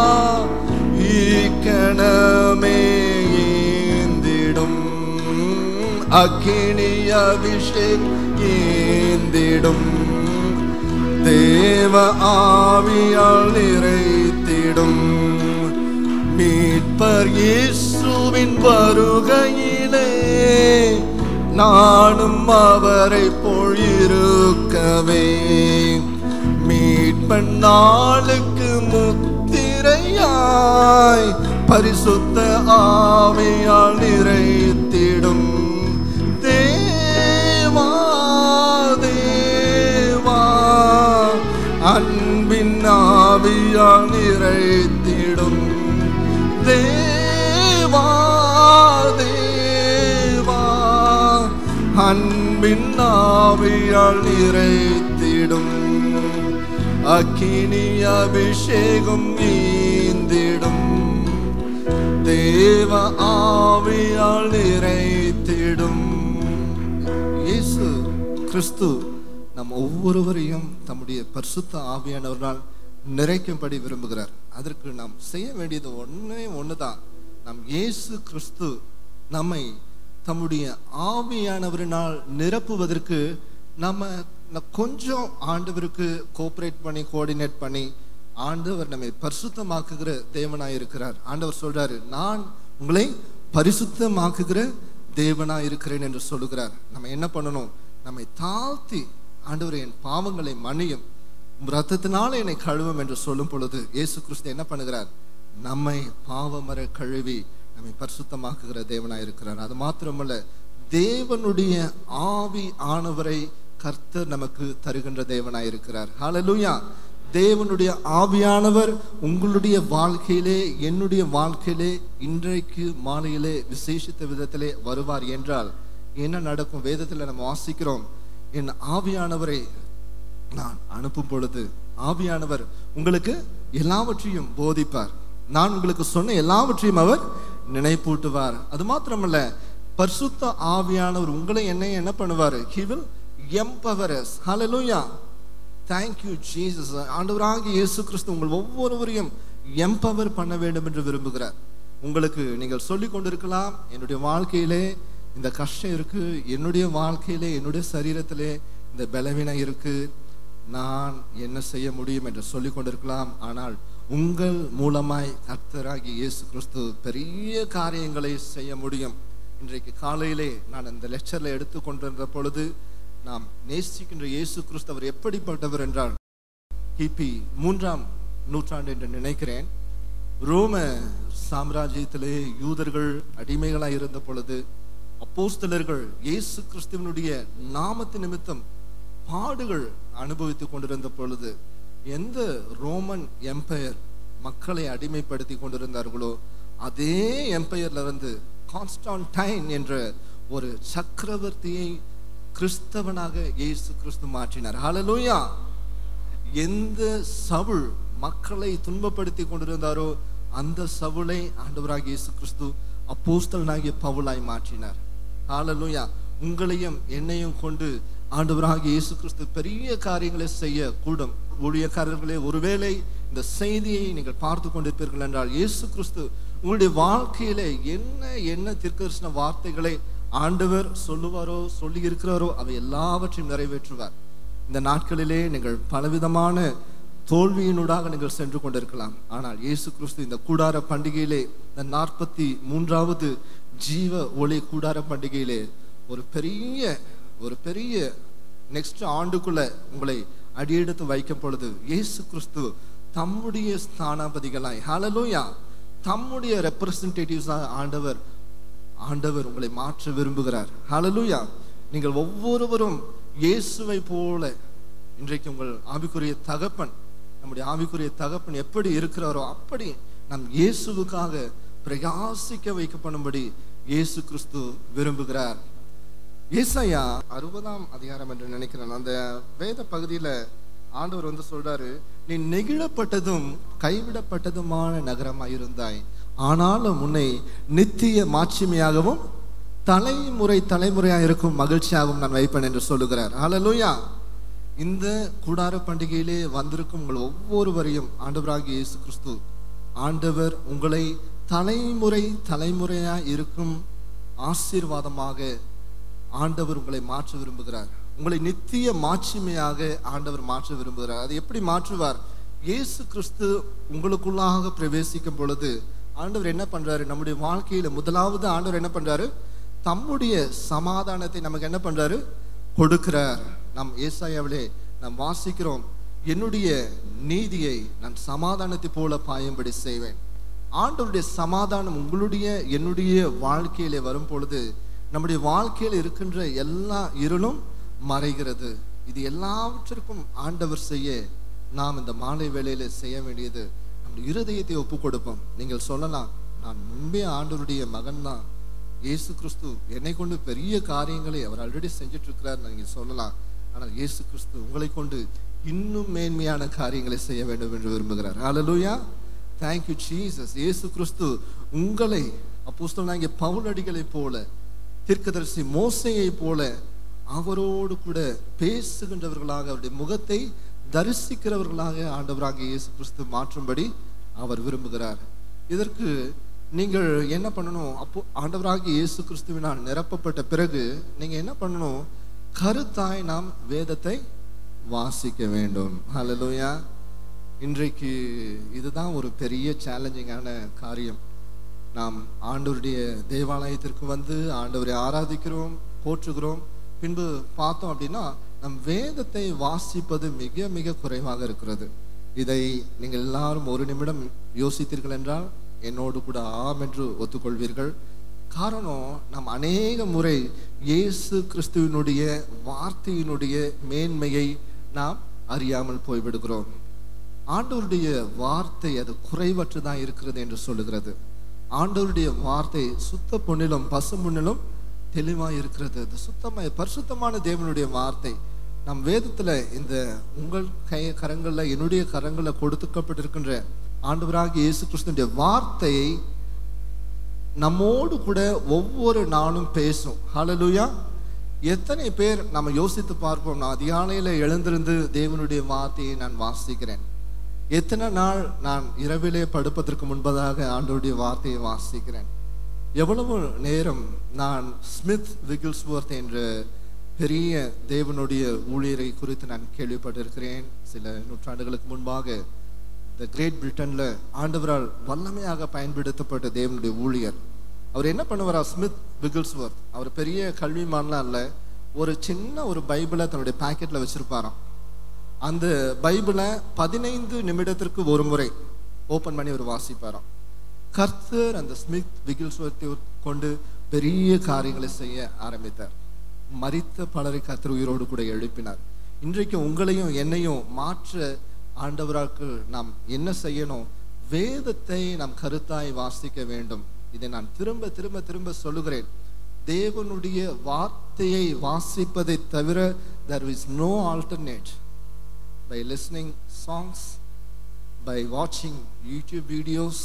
ஈக்கணமே ஏந்திடும் அக்கினி அபிஷேக் ஏந்திடும் தேவ ஆவியால் நிறைத்திடும் மீட்பர் இயேசுவின் வருகையிலே நானும் அவரை பொழிருக்கவே மீட்பன் நாளுக்கு முத்திரையாய் பரிசுத்த ஆவியால் நிறைத்திடும் தேவா தேவா அன்பின் ஆவியால் நிறைத்திடும் தேவா தேவா அன்பின் ஆவியால் நிறைத்திடும் அக்கினி அபிஷேகம் ஈந்திடும் தேவ ஆவியால் நிறைத்திடும் இயேசு கிறிஸ்து நம் ஒவ்வொருவரையும் தம்முடைய பரிசுத்த ஆவியானவரால் நிறைக்கும்படி விரும்புகிறார் அதற்கு நாம் செய்ய வேண்டியது ஒண்ணே ஒண்ணுதான் நம் இயேசு கிறிஸ்து நம்மை தம்முடைய ஆவியானவரினால் நிரப்புவதற்கு நம்ம ந- கொஞ்சம் ஆண்டவருக்கு கோஆபரேட் பண்ணி கோஆர்டினேட் பண்ணி ஆண்டவர் நம்மை பரிசுத்தமாக்குகிற தேவனாய் இருக்கிறார் ஆண்டவர் சொல்றாரு நான் உங்களை பரிசுத்தமாக்குகிற தேவனாய் இருக்கிறேன் என்று சொல்லுகிறார் நம்ம என்ன பண்ணணும் நம்மை தாழ்த்தி ஆண்டவர் என் பாவங்களை மன்னியும் ரத்தத்தினால என்னை கழுவும் என்று சொல்லும் பொழுது இயேசு கிறிஸ்து என்ன பண்ணுகிறார் நம்மை பாவமர கழுவி நம்மை பரிசுத்தமாக்குகிற தேவனாய் இருக்கிறார் அது மாத்திரமல்ல தேவனுடைய ஆவி ஆனவரை கர்த்தர் நமக்கு தருகின்ற தேவனாய் இருக்கிறார் ஹalleluya தேவனுடைய ஆவியானவர் உங்களுடைய வாழ்க்கையிலே என்னுடைய வாழ்க்கையிலே இன்றைக்கு மாலையிலே விசேஷித்த விதத்திலே வருவார் என்றால் என்ன நடக்கும் வேதத்தில் நம்ம வாசிக்கிறோம் என் ஆவியானவரை நான் அனுப்பும் பொழுது ஆவியானவர் உங்களுக்கு எல்லாவற்றையும் போதிப்பார் நான் உங்களுக்கு சொன்ன எல்லாவற்றையும் அவர் நினைப்பூட்டுவார் அது மாத்திரமல்ல பரிசுத்த ஆவியானவர் உங்களை என்னை என்ன பண்ணுவார் he will empower us hallelujah thank you jesus ஆண்டவராகிய இயேசு கிறிஸ்து உங்கள் ஒவ்வொருவரையும் எம்பவர் பண்ண வேண்டும் என்று விரும்புகிறார் உங்களுக்கு நீங்கள் சொல்லிக் கொண்டிருக்கலாம் என்னுடைய வாழ்க்கையிலே இந்த கஷ்டம் இருக்கு என்னுடைய வாழ்க்கையிலே என்னுடைய சரீரத்திலே இந்த பலவீனம் இருக்கு நான் என்ன செய்ய முடியும் என்று சொல்லிக் கொண்டிருக்கலாம் ஆனால் உங்கள் மூலமாய் கர்த்தராகிய இயேசு கிறிஸ்து பெரிய காரியங்களை செய்ய முடியும் இன்றைக்கு காலையிலே நான் இந்த லெக்சர்ல எடுத்துக்கொண்டிருந்த பொழுது நாம் நேசிக்கின்ற இயேசு கிறிஸ்து அவர் எப்படிப்பட்டவர் என்றால் கிபி மூன்றாம் நூற்றாண்டு என்று நினைக்கிறேன் ரோம சாம்ராஜ்யத்திலே யூதர்கள் அடிமைகளாய் இருந்த பொழுது அப்போஸ்தலர்கள் இயேசு கிறிஸ்துவனுடைய நாமத்து நிமித்தம் பாடுகள் அனுபவித்துக் கொண்டிருந்த பொழுது எந்த ரோமன் எம்பையர் மக்களை அடிமைப்படுத்தி கொண்டிருந்தார்களோ அதே எம்பையர்ல இருந்து கான்ஸ்டான்டைன் என்ற ஒரு சக்கரவர்த்தியை கிறிஸ்தவனாக இயேசு கிறிஸ்து மாற்றினார் ஹalleluya எந்த சவுல் மக்களை துன்பப்படுத்தி கொண்டிருந்தாரோ அந்த சவுளை ஆண்டவராகிய இயேசு கிறிஸ்து அப்போஸ்தலனாகிய பவுலாய் மாற்றினார் ஹalleluya உங்களையும் என்னையும் கொண்டு ஆண்டவராகிய இயேசு கிறிஸ்து பெரிய காரியங்களை செய்ய கூடும் ஊழியக்காரர்களே ஒருவேளை இந்த செய்தியை நீங்கள் பார்த்து கொண்டிருப்பீர்கள் என்றால் இயேசு கிறிஸ்து உங்களுடைய வாழ்க்கையிலே என்ன என்ன தீர்க்கதரிசன வார்த்தைகளை ஆண்டவர் சொல்லுவாரோ சொல்லி இருக்கிறாரோ அவை எல்லாவற்றையும் நிறைவேற்றுவார் இந்த நாட்களிலே நீங்கள் பலவிதமான தோல்வியினூடாக நீங்கள் சென்று கொண்டிருக்கலாம் ஆனால் இயேசு கிறிஸ்து இந்த கூடார பண்டிகையிலே இந்த நாற்பத்தி மூன்றாவது ஜீவ ஒளி கூடார பண்டிகையிலே ஒரு பெரிய ஒரு பெரிய நெக்ஸ்ட் ஆண்டுக்குள்ள உங்களை அடியெடுத்து வைக்கும் பொழுது இயேசு கிறிஸ்து தம்முடைய ஸ்தானாபதிகளாய் ஹalleluya தம்முடைய ரெப்ரசன்டேட்டிவ்ஸா ஆண்டவர் ஆண்டவர் உங்களை மாற்ற விரும்புகிறார் ஹalleluya நீங்கள் ஒவ்வொருவரும் இயேசுவை போல இன்றைக்கு உங்கள் ஆவிக்குரிய தகப்பன் நம்முடைய ஆவிக்குரிய தகப்பன் எப்படி இருக்கிறாரோ அப்படி நம் இயேசுவுக்காக பிரகாசிக்க வைக்கப்படும்படி இயேசு கிறிஸ்து விரும்புகிறார் ஏசாயா அறுபதாம் அதிகாரம் என்று நினைக்கிறேன் அந்த வேத பகுதியில ஆண்டவர் வந்து சொல்றாரு நீ நெகிழப்பட்டதும் கைவிடப்பட்டதுமான நகரமாய் இருந்தாய் ஆனாலும் உன்னை நித்திய மாட்சிமையாகவும் தலைமுறை தலைமுறையாக இருக்கும் மகிழ்ச்சியாகவும் நான் வைப்பேன் என்று சொல்லுகிறார் ஹalleluya இந்த கூடார பண்டிகையிலே வந்திருக்கும் உங்கள் ஒவ்வொருவரையும் ஆண்டவராகிய இயேசு கிறிஸ்து ஆண்டவர் உங்களை தலைமுறை தலைமுறையா இருக்கும் ஆசீர்வாதமாக ஆண்டவர் உங்களை மாற்ற விரும்புகிறார் உங்களை நித்திய மாட்சிமையாக ஆண்டவர் மாற்ற விரும்புகிறார் அதை எப்படி மாற்றுவார் இயேசு கிறிஸ்து உங்களுக்குள்ளாக பிரவேசிக்கும் பொழுது ஆண்டவர் என்ன பண்றாரு நம்முடைய வாழ்க்கையில முதலாவது ஆண்டவர் என்ன பண்றாரு தம்முடைய சமாதானத்தை நமக்கு என்ன பண்றாரு கொடுக்கிறார் நம் ஏசாயாவிலே நாம் வாசிக்கிறோம் என்னுடைய நீதியை நான் சமாதானத்தை போல பாயும்படி செய்வேன் ஆண்டவருடைய சமாதானம் உங்களுடைய என்னுடைய வாழ்க்கையிலே வரும் பொழுது நம்முடைய வாழ்க்கையில் இருக்கின்ற எல்லா இருளும் மறைகிறது இது எல்லாவற்றிற்கும் ஆண்டவர் செய்ய நாம் இந்த மாலை வேளையில செய்ய வேண்டியது நம்முடைய இருதயத்தை ஒப்பு கொடுப்போம் நீங்கள் சொல்லலாம் நான் முன்பே ஆண்டவருடைய மகன் தான் இயேசு கிறிஸ்து என்னை கொண்டு பெரிய காரியங்களை அவர் ஆல்ரெடி செஞ்சுட்டு இருக்கிறார் நீங்க சொல்லலாம் ஆனால் இயேசு கிறிஸ்து உங்களை கொண்டு இன்னும் மேன்மையான காரியங்களை செய்ய வேண்டும் என்று விரும்புகிறார் ஹalleluya thank you ஜீசஸ் இயேசு கிறிஸ்து உங்களை அப்போஸ்தலனாகிய பவுலடிகளை போல தீர்க்கதரிசி மோசையை போல அவரோடு கூட பேசுகின்றவர்களாக அவருடைய முகத்தை தரிசிக்கிறவர்களாக ஆண்டவராக இயேசு கிறிஸ்து மாற்றும்படி அவர் விரும்புகிறார் இதற்கு நீங்கள் என்ன பண்ணணும் அப்போ ஆண்டவராகிய இயேசு கிறிஸ்துவினால் நிரப்பப்பட்ட பிறகு நீங்க என்ன பண்ணணும் கருத்தாய் நாம் வேதத்தை வாசிக்க வேண்டும் ஹalleluya இன்றைக்கு இதுதான் ஒரு பெரிய சேலஞ்சிங்கான காரியம் நாம் ஆண்டவருடைய தேவாலயத்திற்கு வந்து ஆண்டவரை ஆராதிக்கிறோம் போற்றுகிறோம் பின்பு பார்த்தோம் அப்படின்னா நம் வேதத்தை வாசிப்பது மிக மிக குறைவாக இருக்கிறது இதை நீங்கள் எல்லாரும் ஒரு நிமிடம் யோசித்தீர்கள் என்றால் என்னோடு கூட ஆம் என்று ஒத்துக்கொள்வீர்கள் காரணம் நாம் அநேக முறை இயேசு கிறிஸ்துவினுடைய வார்த்தையினுடைய மேன்மையை நாம் அறியாமல் போய்விடுகிறோம் ஆண்டவருடைய வார்த்தை அது குறைவற்றுதான் இருக்கிறது என்று சொல்லுகிறது ஆண்டவருடைய வார்த்தை சுத்த பொன்னிலும் பசு பொன்னிலும் தெளிவாய் இருக்கிறது அது சுத்தமாய் பரிசுத்தமான தேவனுடைய வார்த்தை நம் வேதத்துல இந்த உங்கள் கை கரங்கள்ல என்னுடைய கரங்கள்ல கொடுத்துக்கப்பட்டிருக்கின்ற ஆண்டவராகிய இயேசு கிறிஸ்துடைய வார்த்தையை நம்மோடு கூட ஒவ்வொரு நாளும் பேசும் ஹalleluya எத்தனை பேர் நம்ம யோசித்து பார்ப்போம் நான் அதிகாலையில எழுந்திருந்து தேவனுடைய வார்த்தையை நான் வாசிக்கிறேன் எத்தனை நாள் நான் இரவிலே படுப்பதற்கு முன்பதாக ஆண்டவருடைய வார்த்தையை வாசிக்கிறேன் எவ்வளவு நேரம் நான் ஸ்மித் விகில்ஸ்வர்த் என்ற பெரிய தேவனுடைய ஊழியரை குறித்து நான் கேள்விப்பட்டிருக்கிறேன் சில நூற்றாண்டுகளுக்கு முன்பாக இந்த கிரேட் பிரிட்டன்ல ஆண்டவரால் வல்லமையாக பயன்படுத்தப்பட்ட தேவனுடைய ஊழியர் அவர் என்ன பண்ணுவாரா ஸ்மித் விகில்ஸ்வர்த் அவர் பெரிய கல்விமான்லாம் இல்லை ஒரு சின்ன ஒரு பைபிளை தன்னுடைய பாக்கெட்ல வச்சிருப்பாராம் அந்த பைபிளை பதினைந்து நிமிடத்திற்கு ஒரு முறை ஓபன் பண்ணி அவர் வாசிப்பாராம் கர்த்தர் அந்த ஸ்மித் விகில்ஸ்வத்தை கொண்டு பெரிய காரியங்களை செய்ய ஆரம்பித்தார் மரித்த பலரை கர்த்தர் உயிரோடு கூட எழுப்பினார் இன்றைக்கு உங்களையும் என்னையும் மாற்ற ஆண்டவராக்கு நாம் என்ன செய்யணும் வேதத்தை நாம் கருத்தாய் வாசிக்க வேண்டும் இதை நான் திரும்ப திரும்ப திரும்ப சொல்லுகிறேன் தேவனுடைய வார்த்தையை வாசிப்பதை தவிர there is no alternate by listening songs by watching YouTube videos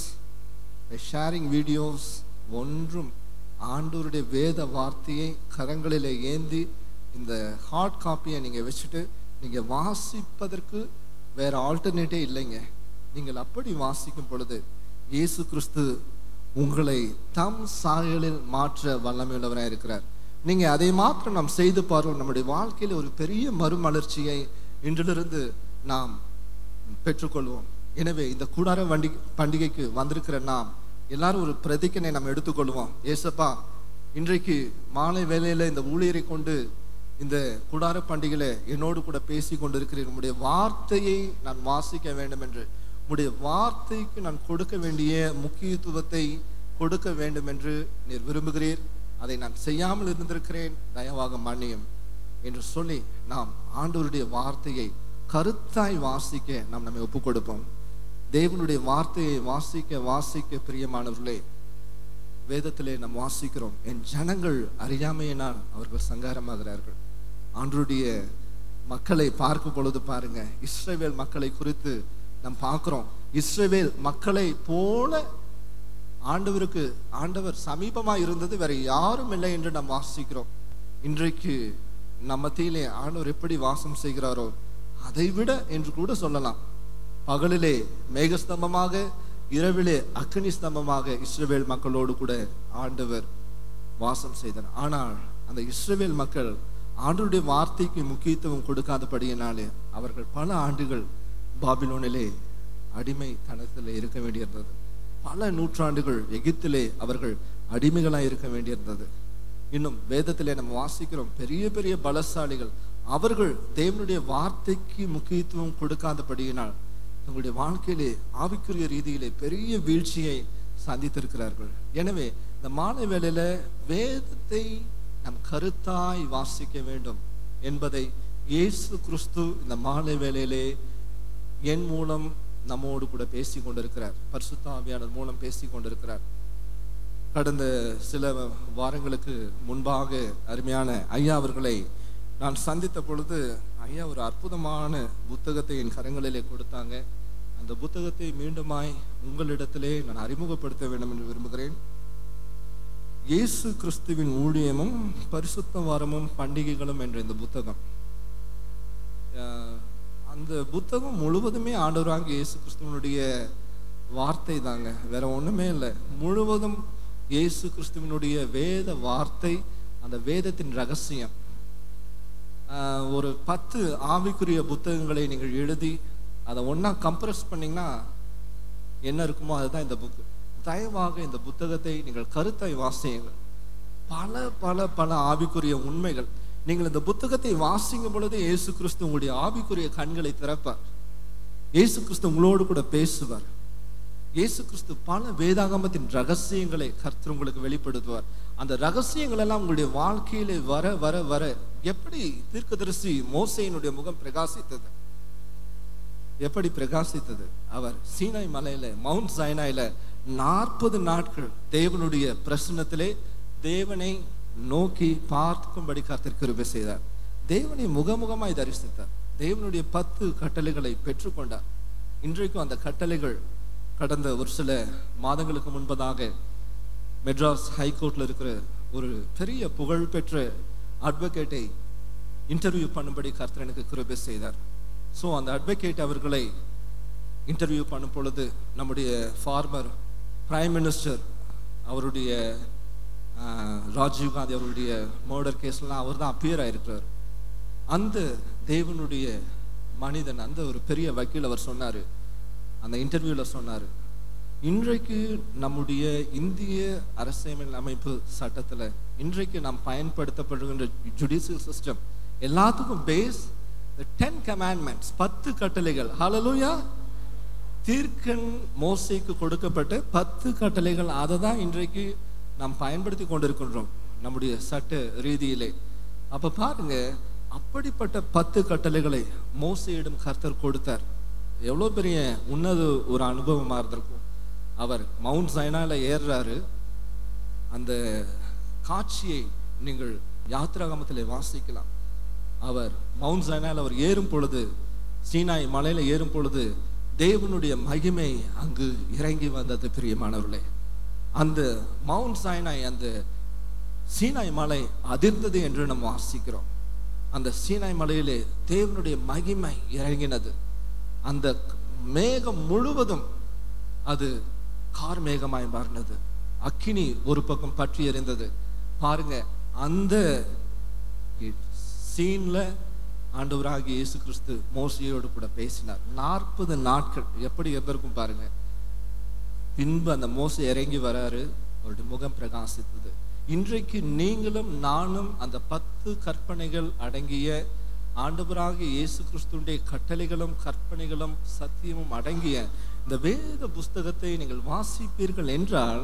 by sharing videos ஒன்றும் ஆண்டவருடைய வேத வார்த்தையை கரங்களில் ஏந்தி இந்த ஹார்ட் காப்பியை நீங்கள் வச்சுட்டு நீங்கள் வாசிப்பதற்கு வேற ஆல்டர்னேட்டே இல்லைங்க நீங்கள் அப்படி வாசிக்கும் பொழுது இயேசு கிறிஸ்து உங்களை தம் சாயலில் மாற்ற வல்லமையுள்ளவராக இருக்கிறார் நீங்க அதை மாத்திரம் நாம் செய்து பாருவோம் நம்முடைய வாழ்க்கையில் ஒரு பெரிய மறுமலர்ச்சியை இன்றிலிருந்து நாம் பெற்றுக்கொள்வோம் எனவே இந்த கூடார வண்டி பண்டிகைக்கு வந்திருக்கிற நாம் எல்லாரும் ஒரு பிரதிக்கனை நாம் எடுத்துக்கொள்வோம் ஏசப்பா இன்றைக்கு மாலை வேளையில இந்த ஊழியரை கொண்டு இந்த கூடார பண்டிகையில என்னோடு கூட பேசி கொண்டிருக்கிறேன் உம்முடைய வார்த்தையை நான் வாசிக்க வேண்டும் என்று உம்முடைய வார்த்தைக்கு நான் கொடுக்க வேண்டிய முக்கியத்துவத்தை கொடுக்க வேண்டும் என்று நீர் விரும்புகிறீர் அதை நான் செய்யாமல் இருந்திருக்கிறேன் தயவாக மன்னியும் என்று சொல்லி நாம் ஆண்டவருடைய வார்த்தையை கருத்தாய் வாசிக்க நாம் நம்மை ஒப்புக் கொடுப்போம் தேவனுடைய வார்த்தையை வாசிக்க வாசிக்க பிரியமானவர்களே வேதத்திலே நாம் வாசிக்கிறோம் என் ஜனங்கள் அறியாமையினால் அவர்கள் சங்காரமாகிறார்கள் ஆண்டருடைய மக்களை பார்க்கும் பொழுது பாருங்க இஸ்ரவேல் மக்களை குறித்து நாம் பார்க்கிறோம் இஸ்ரவேல் மக்களை போல ஆண்டவருக்கு ஆண்டவர் சமீபமா இருந்தது வேற யாரும் இல்லை என்று நாம் வாசிக்கிறோம் இன்றைக்கு நம்ம மத்தியிலே ஆண்டவர் எப்படி வாசம் செய்கிறாரோ அதை விட என்று கூட சொல்லலாம் பகலிலே மேகஸ்தம்பமாக இரவிலே அக்னி ஸ்தம்பமாக இஸ்ரவேல் மக்களோடு கூட ஆண்டவர் வாசம் செய்தார் ஆனால் அந்த இஸ்ரவேல் மக்கள் ஆண்டவருடைய வார்த்தைக்கு முக்கியத்துவம் கொடுக்காதபடியினாலே அவர்கள் பல ஆண்டுகள் பாபிலோனிலே அடிமை தனத்திலே இருக்க வேண்டியிருந்தது பல நூற்றாண்டுகள் எகிப்திலே அவர்கள் அடிமைகளாய் இருக்க வேண்டியிருந்தது இன்னும் வேதத்திலே நம்ம வாசிக்கிறோம் பெரிய பெரிய பலசாலிகள் அவர்கள் தேவனுடைய வார்த்தைக்கு முக்கியத்துவம் கொடுக்காதபடியினால் தங்களுடைய வாழ்க்கையிலே ஆவிக்குரிய ரீதியிலே பெரிய வீழ்ச்சியை சந்தித்திருக்கிறார்கள் எனவே இந்த மாலை வேளையில வேதத்தை நம் கருத்தாய் வாசிக்க வேண்டும் என்பதை இயேசு கிறிஸ்து இந்த மாலை வேளையிலே என் மூலம் நம்மோடு கூட பேசி கொண்டிருக்கிறார் பரிசுத்த ஆவியானவர் மூலம் பேசி கொண்டிருக்கிறார் கடந்த சில வாரங்களுக்கு முன்பாக அருமையான ஐயா அவர்களை நான் சந்தித்த பொழுது ஐயா ஒரு அற்புதமான புத்தகத்தை என் கரங்களிலே கொடுத்தாங்க அந்த புத்தகத்தை மீண்டுமாய் உங்களிடத்திலே நான் அறிமுகப்படுத்த வேண்டும் என்று விரும்புகிறேன் இயேசு கிறிஸ்துவின் ஊழியமும் பரிசுத்த வாரமும் பண்டிகைகளும் என்ற இந்த புத்தகம் அஹ், அந்த புத்தகம் முழுவதுமே ஆண்டவராக இயேசு கிறிஸ்துவனுடைய வார்த்தை தாங்க வேற ஒண்ணுமே இல்லை முழுவதும் இயேசு கிறிஸ்துவினுடைய வேத வார்த்தை அந்த வேதத்தின் ரகசியம் ஆஹ் ஒரு பத்து ஆவிக்குரிய புத்தகங்களை நீங்கள் எழுதி அதை ஒண்ணா கம்ப்ரஸ் பண்ணீங்கன்னா என்ன இருக்குமோ அதுதான் இந்த புக்கு தயவாக இந்த புத்தகத்தை நீங்கள் கருத்தாய் வாசியுங்கள் பல பல பல ஆவிக்குரிய உண்மைகள் நீங்கள் இந்த புத்தகத்தை வாசிக்கும் பொழுது இயேசு கிறிஸ்து உங்களுடைய ஆவிக்குரிய கண்களை திறப்பார் இயேசு கிறிஸ்து உங்களோடு கூட பேசுவார் இயேசு கிறிஸ்து பல வேதாகமத்தின் ரகசியங்களை கர்த்தர் உங்களுக்கு வெளிப்படுத்துவார் அந்த ரகசியங்கள் எல்லாம் உங்களுடைய வாழ்க்கையிலே வர வர வர எப்படி தீர்க்கதரிசி மோசையினுடைய முகம் பிரகாசித்தது எப்படி பிரகாசித்தது அவர் சீனாய் மலையில மவுண்ட் சைனாயில நாற்பது நாட்கள் தேவனுடைய பிரசன்னத்திலே தேவனை நோக்கி பார்க்கும்படி கர்த்தர் கிருபை செய்தார் தேவனை முகமுகமாய் தரிசித்தார் தேவனுடைய பத்து கட்டளைகளை பெற்றுக்கொண்டார் இன்றைக்கும் அந்த கட்டளைகள் கடந்த ஒரு சில மாதங்களுக்கு முன்பதாக மெட்ராஸ் ஹைகோர்ட்ல இருக்கிற ஒரு பெரிய புகழ்பெற்ற அட்வொகேட்டை இன்டர்வியூ பண்ணும்படி கர்த்தர் எனக்கு கிருபை செய்தார் ஸோ அந்த அட்வொகேட் அவர்களை இன்டர்வியூ பண்ணும் பொழுது நம்முடைய ஃபார்மர் பிரைம் மினிஸ்டர் அவருடைய ஆஹ், ராஜீவ் காந்தி அவருடைய மர்டர் கேஸ்லாம் அவர் தான் அப்பியர் ஆயிருக்கிறார் அந்த தேவனுடைய மனிதன் அந்த ஒரு பெரிய வக்கீல் அவர் சொன்னாரு அந்த இன்டர்வியூல சொன்னாரு இன்றைக்கு நம்முடைய இந்திய அரசியல் அமைப்பு சட்டத்துல இன்றைக்கு நாம் பயன்படுத்தப்படுகின்ற ஜுடிஷியல் சிஸ்டம் எல்லாத்துக்கும் பேஸ் டென் கமாண்ட்மெண்ட்ஸ் பத்து கட்டளைகள் ஹalleluya தீர்க்கன் மோசைக்கு கொடுக்கப்பட்ட பத்து கட்டளைகள் அதை தான் இன்றைக்கு நாம் பயன்படுத்தி கொண்டிருக்கின்றோம் நம்முடைய சட்ட ரீதியிலே அப்ப பாருங்க அப்படிப்பட்ட பத்து கட்டளைகளை மோசையிடம் கர்த்தர் கொடுத்தார் எவ்வளோ பெரிய உன்னத ஒரு அனுபவமா இருந்திருக்கும் அவர் மவுண்ட் சைனால ஏறுறாரு அந்த காட்சியை நீங்கள் யாத்திராகமத்திலே வாசிக்கலாம் அவர் மவுண்ட் சைனால அவர் ஏறும் பொழுது சீனாய் மலையில ஏறும் பொழுது தேவனுடைய மகிமை அங்கு இறங்கி வந்தது பிரியமானவர்களே அந்த மவுண்ட் சைனாய் அந்த சீனாய் மலை அதிர்ந்தது என்று நாம் வாசிக்கிறோம் அந்த சீனாய் மலையிலே தேவனுடைய மகிமை இறங்கினது அந்த மேகம் முழுவதும் அது கார் மேகமாய் மாறினது அக்கினி ஒரு பக்கம் பற்றி எறிந்தது பாருங்க அந்த சீன்ல ஆண்டவராகிய இயேசு கிறிஸ்து மோசையோடு கூட பேசினார் நாற்பது நாட்கள் எப்படி இருந்திருக்கும் பாருங்க பின்பு அந்த மோசை இறங்கி வராரு அவருடைய முகம் பிரகாசித்தது இன்றைக்கு நீங்களும் நானும் அந்த பத்து கற்பனைகள் அடங்கிய ஆண்டவராகிய இயேசு கிறிஸ்துடைய கட்டளைகளும் கற்பனைகளும் சத்தியமும் அடங்கிய இந்த வேத புஸ்தகத்தை நீங்கள் வாசிப்பீர்கள் என்றால்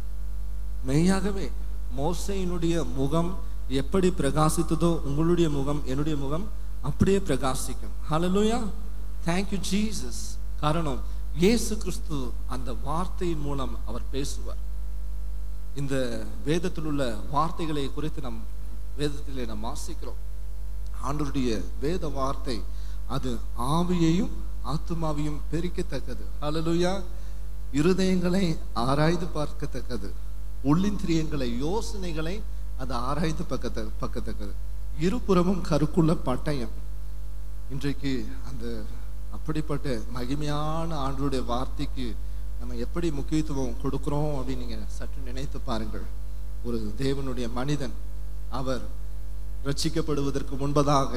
மெய்யாகவே மோசையினுடைய முகம் எப்படி பிரகாசித்ததோ உங்களுடைய முகம் என்னுடைய முகம் அப்படியே பிரகாசிக்கும் ஹalleluya thank you ஜீசஸ் காரணம் இயேசு கிறிஸ்து அந்த வார்த்தையின் மூலம் அவர் பேசுவார் இந்த வேதத்தில் உள்ள வார்த்தைகளை குறித்து நம் வேதத்திலே நாம் வாசிக்கிறோம் ஆண்டவருடைய வேத வார்த்தை அது ஆவியையும் ஆத்துமாவையும் பெருக்கத்தக்கது ஹalleluya இருதயங்களை ஆராய்ந்து பார்க்கத்தக்கது உள்ளிந்திரியங்களை யோசனைகளை அது ஆராய்ந்து பக்கத்த பக்கத்தக்கது இருபுறமும் கருக்குள்ள பட்டயம் இன்றைக்கு அந்த அப்படிப்பட்ட மகிமையான ஆண்டவருடைய வார்த்தைக்கு நம்ம எப்படி முக்கியத்துவம் கொடுக்கிறோம் அப்படின்னு நீங்க சற்று நினைத்து பாருங்கள் ஒரு தேவனுடைய மனிதன் அவர் ரட்சிக்கப்படுவதற்கு முன்பதாக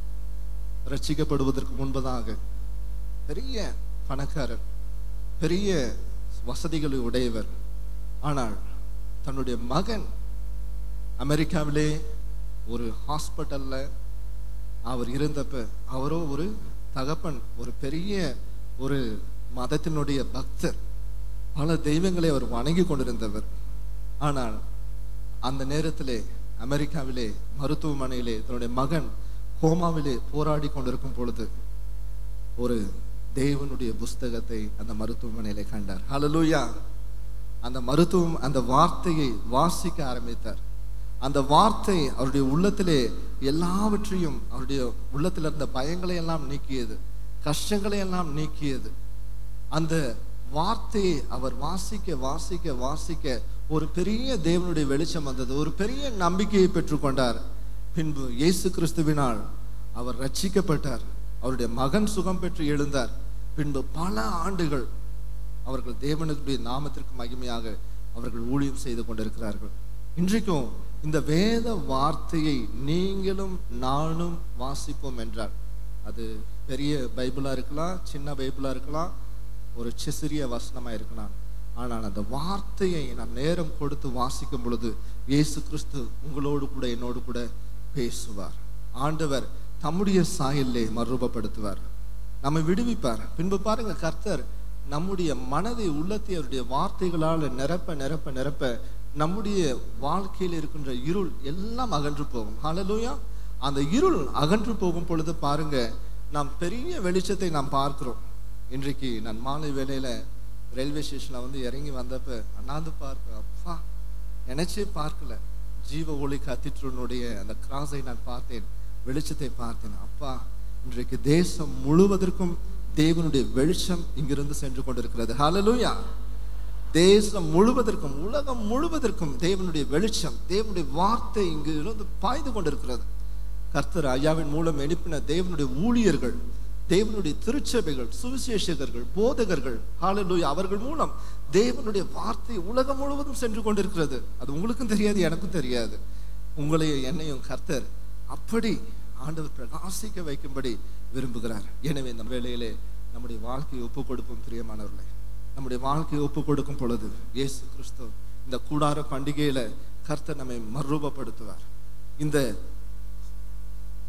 ரட்சிக்கப்படுவதற்கு முன்பதாக பெரிய பணக்காரர் பெரிய வசதிகளை உடையவர் ஆனால் தன்னுடைய மகன் அமெரிக்காவிலே ஒரு ஹாஸ்பிட்டல்ல அவர் இருந்தப்ப அவரோ ஒரு தகப்பன் ஒரு பெரிய ஒரு மதத்தினுடைய பக்தர் பல தெய்வங்களை அவர் வணங்கி கொண்டிருந்தவர் ஆனால் அந்த நேரத்திலே அமெரிக்காவிலே மருத்துவமனையிலே தன்னுடைய மகன் கோமாவிலே போராடி கொண்டிருக்கும் பொழுது ஒரு தேவனுடைய புஸ்தகத்தை அந்த மருத்துவமனையிலே கண்டார் ஹalleluya அந்த மருத்துவம் அந்த வார்த்தையை வாசிக்க ஆரம்பித்தார் அந்த வார்த்தை அவருடைய உள்ளத்திலே எல்லாவற்றையும் அவருடைய உள்ளத்தில் இருந்த பயங்களை எல்லாம் நீக்கியது கஷ்டங்களை எல்லாம் நீக்கியது அந்த வார்த்தையை அவர் வாசிக்க வாசிக்க வாசிக்க ஒரு பெரிய தேவனுடைய வெளிச்சம் வந்தது ஒரு பெரிய நம்பிக்கையை பெற்றுக்கொண்டார் பின்பு இயேசு கிறிஸ்துவினால் அவர் ரட்சிக்கப்பட்டார் அவருடைய மகன் சுகம் பெற்று எழுந்தார் பின்பு பல ஆண்டுகள் அவர்கள் தேவனுடைய நாமத்திற்கு மகிமையாக அவர்கள் ஊழியம் செய்து கொண்டிருக்கிறார்கள் இன்றைக்கும் இந்த வேத வார்த்தையை நீங்களும் நானும் வாசிப்போம் என்றால் அது பெரிய பைபிளா இருக்கலாம் சின்ன பைபிளா இருக்கலாம் ஒரு சி- சிறிய வசனமா இருக்கலாம் ஆனால் அந்த வார்த்தையை நாம் நேரம் கொடுத்து வாசிக்கும் பொழுது இயேசு கிறிஸ்து உங்களோடு கூட என்னோடு கூட பேசுவார் ஆண்டவர் தம்முடைய சாயல்லே மறுரூபப்படுத்துவார் நம்மை விடுவிப்பார் பின்பு பாருங்க கர்த்தர் நம்முடைய மனதை உள்ளத்தை அவருடைய வார்த்தைகளால் நிரப்ப நிரப்ப நிரப்ப நம்முடைய வாழ்க்கையில் இருக்கின்ற இருள் எல்லாம் அகன்று போகும் ஹalleluya அந்த இருள் அகன்று போகும் பொழுது பாருங்க நாம் பெரிய வெளிச்சத்தை நாம் பார்க்கிறோம் இன்றைக்கு நான் மாலை வேளையில ரயில்வே ஸ்டேஷன்ல வந்து இறங்கி வந்தப்ப அண்ணாந்து பார்க்க அப்பா நினைச்சே பார்க்கல ஜீவ ஒளி கத்திற்றுனுடைய அந்த கிராஸை நான் பார்த்தேன் வெளிச்சத்தை பார்த்தேன் அப்பா இன்றைக்கு தேசம் முழுவதற்கும் தேவனுடைய வெளிச்சம் இங்கிருந்து சென்று கொண்டிருக்கிறது ஹalleluya தேசம் முழுவதற்கும் உலகம் முழுவதற்கும் தேவனுடைய வெளிச்சம் தேவனுடைய வார்த்தை இங்கு இருந்து பாய்ந்து கொண்டிருக்கிறது கர்த்தர் ஐயாவின் மூலம் எழுப்பின தேவனுடைய ஊழியர்கள் தேவனுடைய திருச்சபைகள் சுவிசேஷகர்கள் போதகர்கள் ஹalleluya அவர்கள் மூலம் தேவனுடைய வார்த்தை உலகம் முழுவதும் சென்று கொண்டிருக்கிறது அது உங்களுக்கும் தெரியாது எனக்கும் தெரியாது உங்களையும் என்னையும் கர்த்தர் அப்படி ஆண்டவர் பிரகாசிக்க வைக்கும்படி விரும்புகிறார் எனவே இந்த வேளையிலே நம்முடைய வாழ்க்கையை ஒப்பு கொடுப்போம் பிரியமானவர்களே நம்முடைய வாழ்க்கையை ஒப்பு கொடுக்கும் பொழுது இயேசு கிறிஸ்து இந்த கூடார பண்டிகையில கர்த்தர் நம்மை மறுரூபப்படுத்துவார் இந்த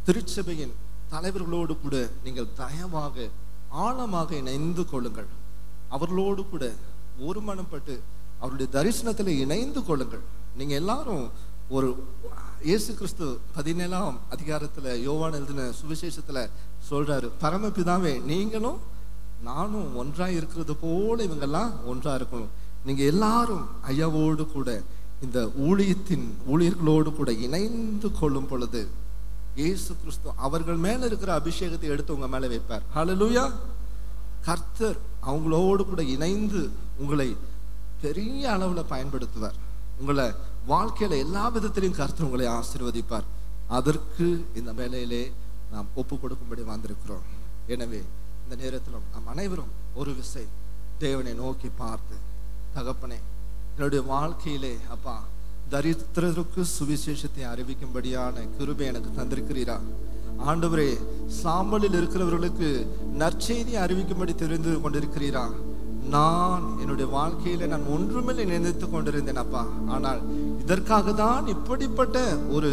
திருச்சபையின் தலைவர்களோடு கூட நீங்கள் தயவாக ஆழமாக இணைந்து கொள்ளுங்கள் அவர்களோடு கூட ஒரு மனப்பட்டு அவருடைய தரிசனத்தில் இணைந்து கொள்ளுங்கள் நீங்க எல்லாரும் ஒரு இயேசு கிறிஸ்து பதினேழாம் அதிகாரத்துல யோவான் எழுதின சுவிசேஷத்துல சொல்றாரு பரமபிதாவே நீங்களும் நானும் ஒன்றா இருக்கிறது போல இவங்கெல்லாம் ஒன்றா இருக்கணும் நீங்க எல்லாரும் ஐயாவோடு கூட இந்த ஊழியத்தின் ஊழியர்களோடு கூட இணைந்து கொள்ளும் பொழுது இயேசு கிறிஸ்து அவர்கள் மேல இருக்கிற அபிஷேகத்தை எடுத்து உங்க மேல வைப்பார் ஹalleluya கர்த்தர் அவங்களோடு கூட இணைந்து உங்களை பெரிய அளவுல பயன்படுத்துவார் உங்களை வாழ்க்கையில எல்லா விதத்திலையும் கர்த்தர் உங்களை ஆசீர்வதிப்பார் அதற்கு இந்த வேலையிலே நாம் ஒப்பு கொடுக்கும்படி வந்திருக்கிறோம் எனவே இந்த நேரத்திலும் நாம் அனைவரும் ஒரு விசை தேவனை நோக்கி பார்த்து தகப்பனே என்னுடைய வாழ்க்கையிலே அப்பா தரித்திரருக்கு சுவிசேஷத்தை அறிவிக்கும்படியான கிருபை எனக்கு தந்திருக்கிறீரா ஆண்டவரே சாம்பலில் இருக்கிறவர்களுக்கு நற்செய்தி அறிவிக்கும்படி தெரிந்து கொண்டிருக்கிறீரா நான் என்னுடைய வாழ்க்கையில நான் ஒன்றுமில்லை நினைத்து கொண்டிருந்தேன் அப்பா ஆனால் இதற்காக தான் இப்படிப்பட்ட ஒரு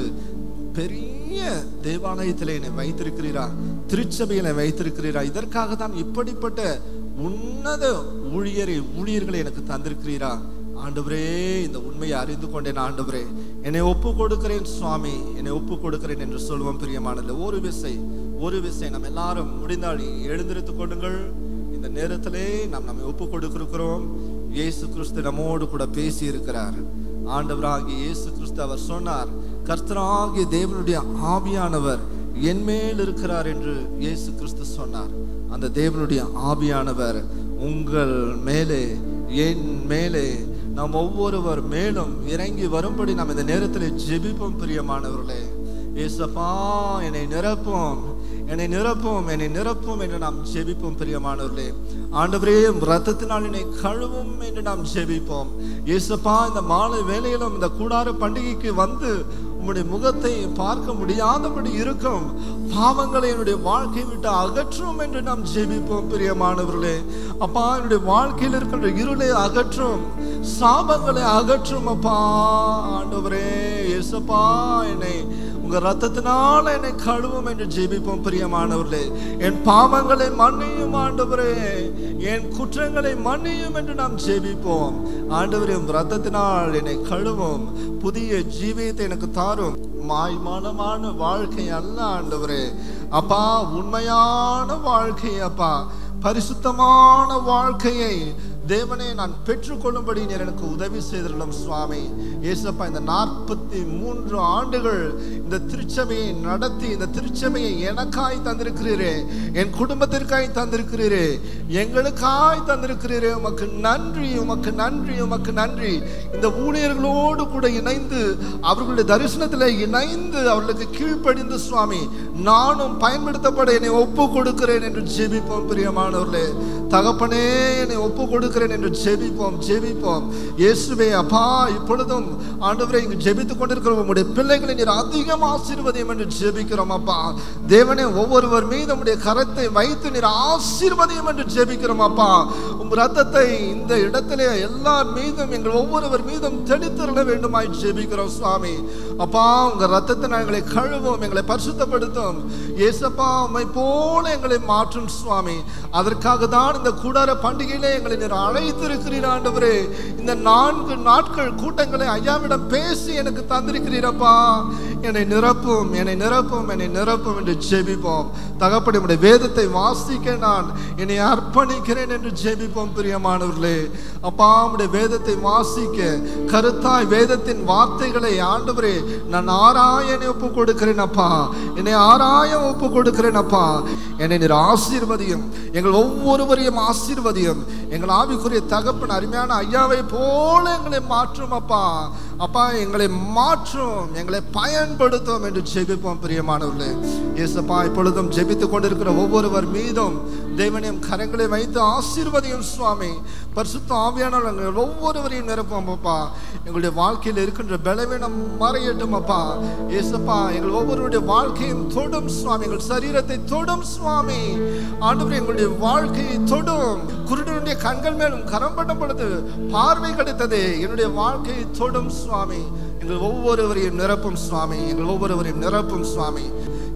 பெரிய தேவாலயத்தில் என்னை வைத்திருக்கிறீரா திருச்சபையில வைத்திருக்கிறீரா இதற்காக தான் இப்படிப்பட்ட உன்னத ஊழியரை ஊழியர்களை எனக்கு தந்திருக்கிறீரா ஆண்டவரே இந்த உண்மையை அறிந்து கொண்டேன் ஆண்டவரே என்னை ஒப்பு கொடுக்கிறேன் சுவாமி என்னை ஒப்பு கொடுக்கிறேன் என்று சொல்லுவோம் பிரியமானது ஒரு விசை ஒரு விசை நம்ம எல்லாரும் முடிந்தால் எழுந்திருத்துக் கொள்ளுங்கள் இந்த நேரத்திலே நாம் நம்மை ஒப்பு கொடுக்கிறோம் இயேசு கிறிஸ்து நம்மோடு கூட பேசி இருக்கிறார் ஆண்டவராகிய இயேசு கிறிஸ்து அவர் சொன்னார் கர்த்தராகிய தேவனுடைய ஆவியானவர் என் மேல் இருக்கிறார் என்று இயேசு கிறிஸ்து சொன்னார் அந்த தேவனுடைய ஆவியானவர் உங்கள் மேலே என் மேலே நாம் ஒவ்வொருவர் மேலும் இறங்கி வரும்படி நாம் இந்த நேரத்தில் ஜெபிப்போம் பிரியமானவர்களே ஏசப்பா என்னை நிரப்பும் என்னை நிரப்பும் என்னை நிரப்பும் என்று நாம் ஜெபிப்போம் பிரியமானவர்களே ஆண்டவரே ரத்தத்தினால் என்னை கழுவும் என்று நாம் ஜெபிப்போம் ஏசப்பா இந்த மாலை வேளையிலும் இந்த கூடார பண்டிகைக்கு வந்து உம்முடைய முகத்தை பார்க்க முடியாதபடி இருக்கும் பாவங்களை என்னுடைய வாழ்க்கை விட்டு அகற்றும் என்று நாம் ஜெபிப்போம் பிரியமானவர்களே அப்பா என்னுடைய வாழ்க்கையில் இருக்கின்ற இருளை அகற்றும் சாபங்களை அகற்றும் அப்பா ஆண்டவரே ஏசப்பா என்னை உங்க ரத்தத்தினால என்னை கழுவும் என்று ஜெபிப்போம் பிரியமானவர்களே என் பாவங்களை மன்னியும் ஆண்டவரே என் குற்றங்களை மன்னியும் என்று நாம் ஜெபிப்போம் ஆண்டவரே உம் ரத்தத்தினால் என்னை கழுவும் புதிய ஜீவியத்தை எனக்கு தாரும் மாய்மானமான வாழ்க்கை அல்ல ஆண்டவரே அப்பா உண்மையான வாழ்க்கை அப்பா பரிசுத்தமான வாழ்க்கையை தேவனே நான் பெற்றுக்கொள்ளும்படி நீர் எனக்கு உதவி செய்திருந்தோம் சுவாமி ஏசப்பா இந்த நாற்பத்தி மூன்று ஆண்டுகள் இந்த திருச்சபையை நடத்தி இந்த திருச்சபையை எனக்காய் தந்திருக்கிறீரே என் குடும்பத்திற்காய் தந்திருக்கிறீரே எங்களுக்காய் தந்திருக்கிறீரே உமக்கு நன்றி உமக்கு நன்றி உமக்கு நன்றி இந்த ஊழியர்களோடு கூட இணைந்து அவர்களுடைய தரிசனத்தில் இணைந்து அவர்களுக்கு கீழ்ப்படிந்து சுவாமி நானும் பயன்படுத்தப்பட என்னை ஒப்பு கொடுக்கிறேன் என்று ஜெபிப்போம் பிரியமானவர்களே தகப்பனே என்னை ஒப்பு கொடுக்கிறேன் என்று ஜெபிப்போம் ஜெபிப்போம் இயேசுவே அப்பா இப்பொழுதும் ஆண்டவரை இங்கு ஜெபித்துக் கொண்டிருக்கிற உங்களுடைய பிள்ளைகளை நீர் அதிகம் ஆசீர்வதியும் என்று ஜெபிக்கிறோம் அப்பா தேவனே ஒவ்வொருவர் மீது உம்முடைய கரத்தை வைத்து நீர் ஆசீர்வதியும் என்று ஜெபிக்கிறோம் அப்பா உம் ரத்தத்தை இந்த இடத்திலே எல்லார் மீதும் எங்கள் ஒவ்வொருவர் மீதும் தெளித்திருள வேண்டுமாய் ஜெபிக்கிறோம் சுவாமி அப்பா உங்க ரத்தத்தை எங்களை கழுவும் எங்களை பரிசுத்தப்படுத்தும் ஏசப்பா உம்மை போல எங்களை மாற்றும் சுவாமி அதற்காக தான் இந்த கூடார பண்டிகையிலே எங்களை நீர் அழைத்திருக்கிறீர் ஆண்டவரே இந்த நான்கு நாட்கள் கூட்டங்களை ஐயாவிடம் பேசி எனக்கு தந்திருக்கிறீரப்பா என்னை நிரப்பும் என்னை நிரப்பும் என்னை நிரப்பும் என்று ஜெபிப்போம் தகப்படி உடைய வேதத்தை வாசிக்க நான் என்னை அர்ப்பணிக்கிறேன் என்று ஜெபிப்போம் பிரியமானவர்களே அப்பா உடைய வேதத்தை வாசிக்க கருத்தாய் வேதத்தின் வார்த்தைகளை ஆண்டவரே நான் ஆராய என்னை ஒப்பு கொடுக்கிறேன் அப்பா என்னை ஆராய ஒப்பு கொடுக்கிறேன் அப்பா என்னை நீர் ஆசீர்வதியும் எங்கள் ஒவ்வொருவரையும் ஆசீர்வதியும் எங்கள் ஆவிக்குரிய தகப்பன் அருமையான ஐயாவை போல எங்களை மாற்றும் அப்பா அப்பா எங்களை மாற்றும் எங்களை பயன்படுத்தும் என்று ஜெபிப்போம் பிரியமானவர்களே இயேசப்பா இப்பொழுதும் ஜெபித்துக் கொண்டிருக்கிற ஒவ்வொருவர் மீதும் தேவனையும் கரங்களை வைத்து ஆசீர்வதியும் சுவாமி பரிசுத்த ஆவியானவர் எங்கள் ஒவ்வொருவரையும் நிரப்பும் அப்பா எங்களுடைய வாழ்க்கையில் இருக்கின்ற பலவீனம் மறையட்டும் அப்பா இயேசப்பா எங்கள் ஒவ்வொருவருடைய வாழ்க்கையும் தொடும் சுவாமி எங்கள் சரீரத்தை தொடும் சுவாமி ஆண்டவர் எங்களுடைய வாழ்க்கையை தொடும் குருடனுடைய கண்கள் மேலும் கரம் பட்ட பொழுது பார்வை கிடைத்தது என்னுடைய வாழ்க்கையை தொடும் சுவாமி எங்கள் ஒவ்வொருவரையும் நிரப்பும் சுவாமி எங்கள் ஒவ்வொருவரையும் நிரப்பும் சுவாமி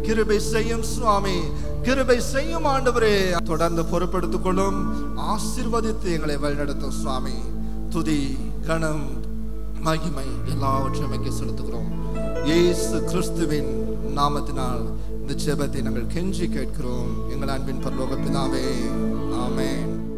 கிருபை செய்யும் சுவாமி கிருபை செய்யும் ஆண்டவரே தொடர்ந்து பொறுப்படுத்திக் கொள்ளும் ஆசீர்வதித்து எங்களை வழிநடத்தும் சுவாமி துதி கணம் மகிமை எல்லாவற்றையும் இங்கே செலுத்துகிறோம் இயேசு கிறிஸ்துவின் நாமத்தினால் இந்த ஜெபத்தை நாங்கள் கெஞ்சி கேட்கிறோம் எங்கள் அன்பின் பரலோக பிதாவே ஆமென்